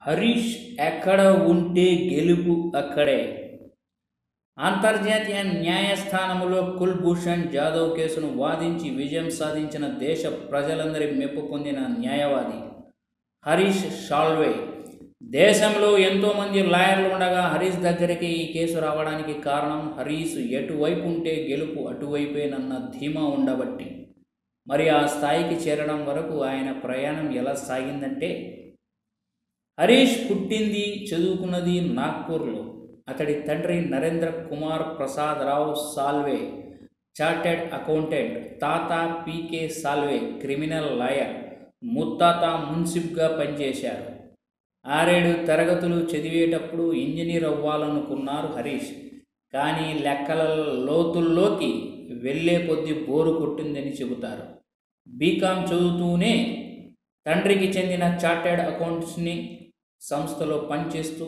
హరీష్ ఎక్కడ ఉంటే గెలుపు అక్కడే అంతర్జాతీయ న్యాయస్థానంలో కుల్భూషణ్ జాదవ్ కేసును వాదించి విజయం సాధించిన దేశ ప్రజలందరి మెప్పు పొందిన న్యాయవాది హరీష్ షాల్వే దేశంలో ఎంతోమంది లాయర్లు ఉండగా హరీష్ దగ్గరికి ఈ కేసు రావడానికి కారణం హరీష్ ఎటువైపు ఉంటే గెలుపు అటువైపేనన్న ధీమా ఉండబట్టి మరి ఆ స్థాయికి చేరడం వరకు ఆయన ప్రయాణం ఎలా సాగిందంటే హరీష్ పుట్టింది చదువుకున్నది నాగ్పూర్లో అతడి తండ్రి నరేంద్ర కుమార్ ప్రసాద్ రావు సాల్వే చార్టెడ్ అకౌంటెంట్ తాత పీకే సాల్వే క్రిమినల్ లాయర్ ముత్తాత మున్సిప్గా పనిచేశారు ఆరేడు తరగతులు చదివేటప్పుడు ఇంజనీర్ అవ్వాలనుకున్నారు హరీష్ కానీ లెక్కల లోతుల్లోకి వెళ్ళే కొద్దీ బోరు కొట్టిందని చెబుతారు బీకామ్ చదువుతూనే తండ్రికి చెందిన చార్టెడ్ అకౌంట్స్ని సంస్థలో పనిచేస్తూ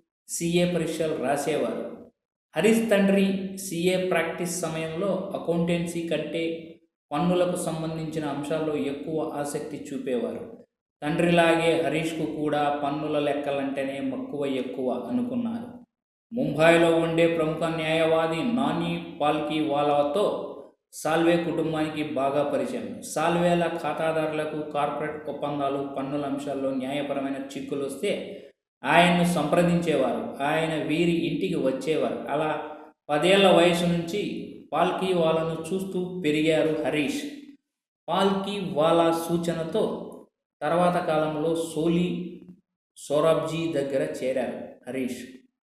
సీఏ పరీక్షలు రాసేవారు హరీష్ తండ్రి సీఏ ప్రాక్టీస్ సమయంలో అకౌంటెన్సీ కంటే పన్నులకు సంబంధించిన అంశాల్లో ఎక్కువ ఆసక్తి చూపేవారు తండ్రిలాగే హరీష్కు కూడా పన్నుల లెక్కలంటేనే మక్కువ ఎక్కువ అనుకున్నారు ముంబైలో ఉండే ప్రముఖ న్యాయవాది నాని పాల్కి వాలాతో సాల్వే కుటుంబానికి బాగా పరిచయం సాల్వేల ఖాతాదారులకు కార్పొరేట్ ఒప్పందాలు పన్నుల అంశాల్లో న్యాయపరమైన చిక్కులు వస్తే ఆయన్ను సంప్రదించేవారు ఆయన వీరి ఇంటికి వచ్చేవారు అలా పదేళ్ల వయసు నుంచి పాల్కి వాళ్ళను చూస్తూ పెరిగారు హరీష్ పాల్కి వాలా సూచనతో తర్వాత కాలంలో సోలి సోరాబ్జీ దగ్గర చేరారు హరీష్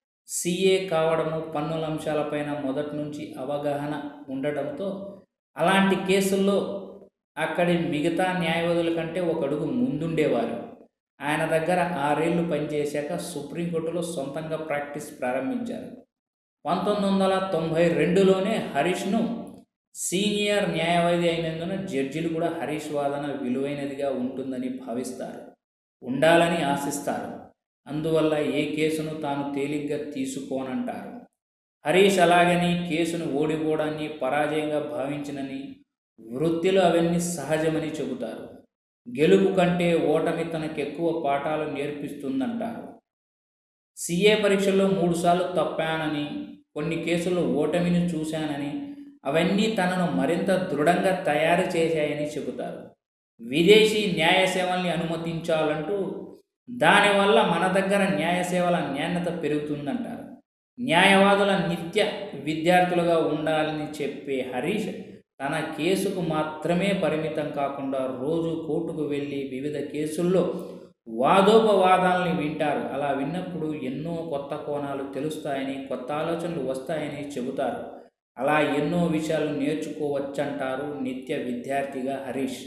సీఏ కావడము పన్నుల అంశాలపైన మొదటి నుంచి అవగాహన ఉండటంతో అలాంటి కేసుల్లో అక్కడి మిగతా న్యాయవాదుల కంటే ఒక అడుగు ముందుండేవారు ఆయన దగ్గర ఆరేళ్లు పనిచేశాక సుప్రీంకోర్టులో సొంతంగా ప్రాక్టీస్ ప్రారంభించారు పంతొమ్మిది వందల తొంభై రెండులోనే హరీష్ను సీనియర్ న్యాయవాది అయినందున జడ్జిలు కూడా హరీష్ వాదన విలువైనదిగా ఉంటుందని భావిస్తారు ఉండాలని ఆశిస్తారు అందువల్ల ఏ కేసును తాను తేలిగ్గా తీసుకోనంటారు హరీష్ అలాగని కేసును ఓడిపోవడాన్ని పరాజయంగా భావించినని వృత్తిలో అవన్నీ సహజమని చెబుతారు గెలుపు కంటే ఓటమి తనకు ఎక్కువ పాఠాలు నేర్పిస్తుందంటారు సీఏ పరీక్షల్లో మూడుసార్లు తప్పానని కొన్ని కేసుల్లో ఓటమిని చూశానని అవన్నీ తనను మరింత దృఢంగా తయారు చేశాయని చెబుతారు విదేశీ న్యాయ సేవల్ని అనుమతించాలంటూ దానివల్ల మన దగ్గర న్యాయ సేవల నాణ్యత పెరుగుతుందంటారు న్యాయవాదుల నిత్య విద్యార్థులుగా ఉండాలని చెప్పే హరీష్ తన కేసుకు మాత్రమే పరిమితం కాకుండా రోజు కోర్టుకు వెళ్ళి వివిధ కేసుల్లో వాదోపవాదాలని వింటారు అలా విన్నప్పుడు ఎన్నో కొత్త కోణాలు తెలుస్తాయని కొత్త ఆలోచనలు వస్తాయని చెబుతారు అలా ఎన్నో విషయాలు నేర్చుకోవచ్చంటారు నిత్య విద్యార్థిగా హరీష్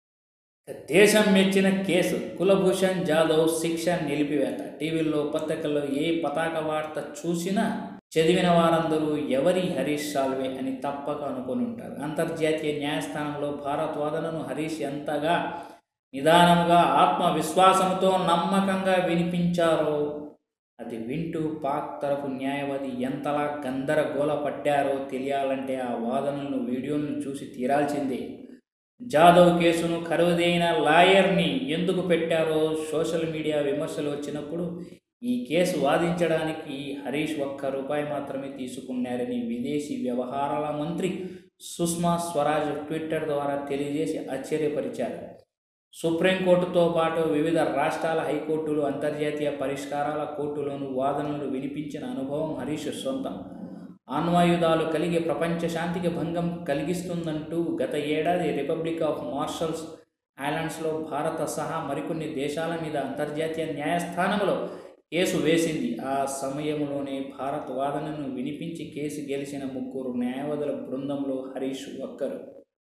దేశం మెచ్చిన కేసు కులభూషణ్ జాదవ్ శిక్ష నిలిపివేత టీవీల్లో పత్రికల్లో ఏ పతాక వార్త చూసినా చదివిన వారందరూ ఎవరి హరీష్ సాల్వే అని తప్పక అనుకొని ఉంటారు అంతర్జాతీయ న్యాయస్థానంలో భారత్ వాదనను హరీష్ ఎంతగా నిదానంగా ఆత్మవిశ్వాసంతో నమ్మకంగా వినిపించారో అది వింటూ పాక్ తరఫు న్యాయవాది ఎంతలా గందరగోళ పడ్డారో తెలియాలంటే ఆ వాదనలను వీడియోలను చూసి తీరాల్సిందే జాదవ్ కేసును ఖరీదైన లాయర్ని ఎందుకు పెట్టారో సోషల్ మీడియా విమర్శలు వచ్చినప్పుడు ఈ కేసు వాదించడానికి హరీష్ ఒక్క రూపాయి మాత్రమే తీసుకున్నారని విదేశీ వ్యవహారాల మంత్రి సుష్మా స్వరాజ్ ట్విట్టర్ ద్వారా తెలియజేసి ఆశ్చర్యపరిచారు సుప్రీంకోర్టుతో పాటు వివిధ రాష్ట్రాల హైకోర్టులు అంతర్జాతీయ పరిష్కారాల కోర్టులోను వాదనలు వినిపించిన అనుభవం హరీష్ సొంతం ఆన్వాయుధాలు కలిగి ప్రపంచ శాంతికి భంగం కలిగిస్తుందంటూ గత ఏడాది రిపబ్లిక్ ఆఫ్ మార్షల్స్ ఐలాండ్స్లో భారత సహా మరికొన్ని దేశాల మీద అంతర్జాతీయ న్యాయస్థానంలో కేసు వేసింది ఆ సమయంలోనే భారత్ వాదనను వినిపించి కేసు గెలిచిన ముగ్గురు న్యాయవాదుల బృందంలో హరీష్ ఒక్కరు